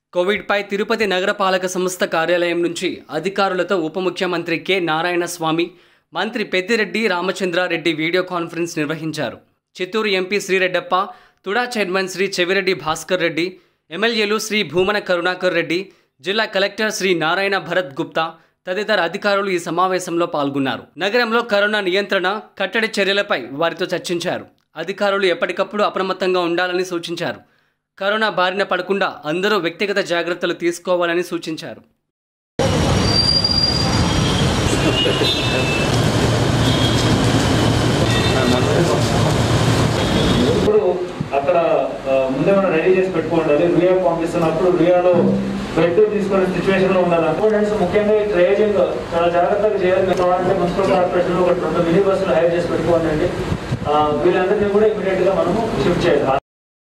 కోవిడ్పై తిరుపతి నగరపాలక సంస్థ కార్యాలయం నుంచి అధికారులతో ఉప ముఖ్యమంత్రి కె నారాయణ స్వామి మంత్రి పెద్దిరెడ్డి రామచంద్రారెడ్డి వీడియో కాన్ఫరెన్స్ నిర్వహించారు చిత్తూరు ఎంపీ శ్రీరెడ్డప్ప తుడా చైర్మన్ శ్రీ చెవిరెడ్డి భాస్కర్ రెడ్డి ఎమ్మెల్యేలు శ్రీ భూమన కరుణాకర్ రెడ్డి జిల్లా కలెక్టర్ శ్రీ నారాయణ భరత్ గుప్తా తదితర అధికారులు ఈ సమావేశంలో పాల్గొన్నారు నగరంలో కరోనా నియంత్రణ కట్టడి చర్యలపై వారితో చర్చించారు అధికారులు ఎప్పటికప్పుడు అప్రమత్తంగా ఉండాలని సూచించారు కరోనా బారిన పడకుండా అందరూ వ్యక్తిగత జాగ్రత్తలు తీసుకోవాలని సూచించారు ఇప్పుడు అక్కడ ఆ, ముందే మనం రెడీ చేసి పెట్టుకోండి రియా పంపిస్తున్నప్పుడు రియాలో బెడ్ తీసుకునే సిచ్యువేషన్ లో ఉండాలి స్టూడెంట్స్ ముఖ్యంగా ఈ ట్రేజింగ్ చాలా జాగ్రత్తగా చేయాలి కావాలంటే మున్సిపల్ కార్పొరేషన్ లో ఒక రెండు మినీ బస్సులు హైర్ చేసి పెట్టుకోండి ఆ, వీళ్ళందరినీ కూడా ఇమీడియట్ గా మనము షిఫ్ట్ చేయాలి ఆ